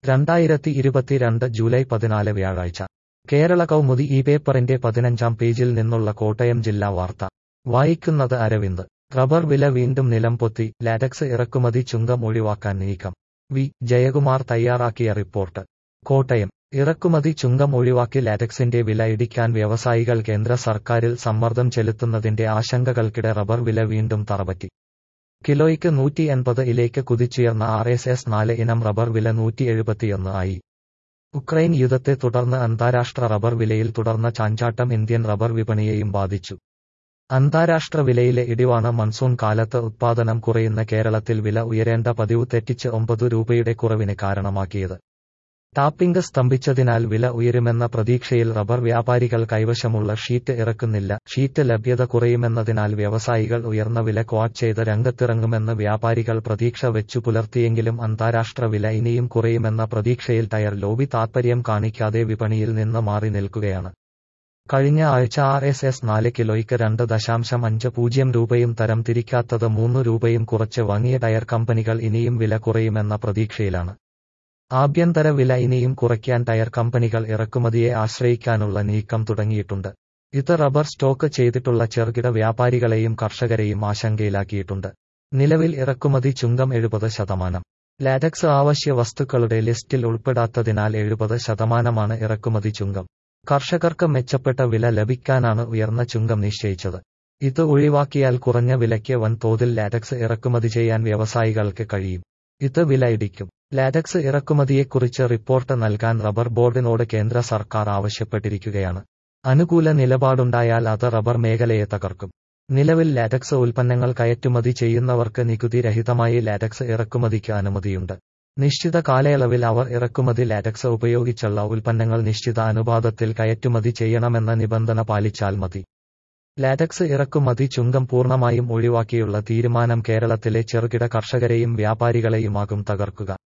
രണ്ടായിരത്തി ഇരുപത്തിരണ്ട് ജൂലൈ പതിനാല് വ്യാഴാഴ്ച കേരള കൗമുദി ഈ പേപ്പറിന്റെ പതിനഞ്ചാം പേജിൽ നിന്നുള്ള കോട്ടയം ജില്ലാ വാർത്ത വായിക്കുന്നത് അരവിന്ദ് റബ്ബർ വില വീണ്ടും നിലംപൊത്തി ലാറ്റക്സ് ഇറക്കുമതി ചുങ്കം ഒഴിവാക്കാൻ നീക്കം വി ജയകുമാർ തയ്യാറാക്കിയ റിപ്പോർട്ട് കോട്ടയം ഇറക്കുമതി ചുങ്കം ഒഴിവാക്കി ലാറ്റക്സിന്റെ വില ഇടിക്കാൻ വ്യവസായികൾ കേന്ദ്ര സർക്കാരിൽ സമ്മർദ്ദം ചെലുത്തുന്നതിന്റെ ആശങ്കകൾക്കിടെ റബ്ബർ വില വീണ്ടും തറപറ്റി കിലോയ്ക്ക് നൂറ്റി എൺപത് ഇലേക്ക് കുതിച്ചുയർന്ന ആർ എസ് എസ് നാല് ഇനം റബ്ബർ വില നൂറ്റി എഴുപത്തിയൊന്ന് ആയി ഉക്രൈൻ യുദ്ധത്തെ തുടർന്ന് അന്താരാഷ്ട്ര റബ്ബർ വിലയിൽ തുടർന്ന ചാഞ്ചാട്ടം ഇന്ത്യൻ റബ്ബർ വിപണിയെയും ബാധിച്ചു അന്താരാഷ്ട്ര വിലയിലെ ഇടിവാണ് മൺസൂൺ കാലത്ത് ഉത്പാദനം കുറയുന്ന കേരളത്തിൽ വില ഉയരേണ്ട പതിവ് തെറ്റിച്ച് ഒമ്പത് രൂപയുടെ കുറവിന് കാരണമാക്കിയത് ടാപ്പിംഗ് സ്തംഭിച്ചതിനാൽ വില ഉയരുമെന്ന പ്രതീക്ഷയിൽ റബ്ബർ വ്യാപാരികൾ കൈവശമുള്ള ഷീറ്റ് ഇറക്കുന്നില്ല ഷീറ്റ് ലഭ്യത കുറയുമെന്നതിനാൽ വ്യവസായികൾ ഉയർന്ന വില ക്വാട്ട് ചെയ്ത് രംഗത്തിറങ്ങുമെന്ന് വ്യാപാരികൾ പ്രതീക്ഷ വെച്ചു പുലർത്തിയെങ്കിലും അന്താരാഷ്ട്ര വില ഇനിയും കുറയുമെന്ന പ്രതീക്ഷയിൽ ടയർ ലോബി താത്പര്യം കാണിക്കാതെ വിപണിയിൽ നിന്ന് മാറി നിൽക്കുകയാണ് കഴിഞ്ഞ ആഴ്ച ആർ എസ് എസ് നാല് കിലോയ്ക്ക് രണ്ട് ദശാംശം അഞ്ച് പൂജ്യം രൂപയും തരം തിരിക്കാത്തത് മൂന്ന് രൂപയും കുറച്ച് വാങ്ങിയ ടയർ കമ്പനികൾ ഇനിയും വില കുറയുമെന്ന പ്രതീക്ഷയിലാണ് ആഭ്യന്തര വില ഇനിയും കുറയ്ക്കാൻ ടയർ കമ്പനികൾ ഇറക്കുമതിയെ ആശ്രയിക്കാനുള്ള നീക്കം തുടങ്ങിയിട്ടുണ്ട് ഇത് റബ്ബർ സ്റ്റോക്ക് ചെയ്തിട്ടുള്ള ചെറുകിട വ്യാപാരികളെയും കർഷകരെയും ആശങ്കയിലാക്കിയിട്ടുണ്ട് നിലവിൽ ഇറക്കുമതി ചുങ്കം എഴുപത് ശതമാനം ലാറ്റക്സ് ആവശ്യ വസ്തുക്കളുടെ ലിസ്റ്റിൽ ഉൾപ്പെടാത്തതിനാൽ എഴുപത് ശതമാനമാണ് ഇറക്കുമതി ചുങ്കം കർഷകർക്ക് മെച്ചപ്പെട്ട വില ലഭിക്കാനാണ് ഉയർന്ന ചുങ്കം നിശ്ചയിച്ചത് ഇത് ഒഴിവാക്കിയാൽ കുറഞ്ഞ വിലയ്ക്ക് വൻതോതിൽ ലാറ്റക്സ് ഇറക്കുമതി ചെയ്യാൻ വ്യവസായികൾക്ക് കഴിയും ഇത് വില ഇടിക്കും ലാറ്റക്സ് ഇറക്കുമതിയെക്കുറിച്ച് റിപ്പോർട്ട് നൽകാൻ റബ്ബർ ബോർഡിനോട് കേന്ദ്ര സർക്കാർ ആവശ്യപ്പെട്ടിരിക്കുകയാണ് അനുകൂല നിലപാടുണ്ടായാൽ അത് റബ്ബർ മേഖലയെ തകർക്കും നിലവിൽ ലാറ്റക്സ് ഉൽപ്പന്നങ്ങൾ കയറ്റുമതി ചെയ്യുന്നവർക്ക് നികുതി രഹിതമായി ലാറ്റക്സ് ഇറക്കുമതിക്ക് അനുമതിയുണ്ട് നിശ്ചിത കാലയളവിൽ അവർ ഇറക്കുമതി ലാറ്റക്സ് ഉപയോഗിച്ചുള്ള ഉൽപ്പന്നങ്ങൾ നിശ്ചിത അനുപാതത്തിൽ കയറ്റുമതി ചെയ്യണമെന്ന നിബന്ധന പാലിച്ചാൽ മതി ലാറ്റക്സ് ഇറക്കുമതി ചുങ്കം പൂർണ്ണമായും ഒഴിവാക്കിയുള്ള തീരുമാനം കേരളത്തിലെ ചെറുകിട കർഷകരെയും വ്യാപാരികളെയുമാകും തകർക്കുക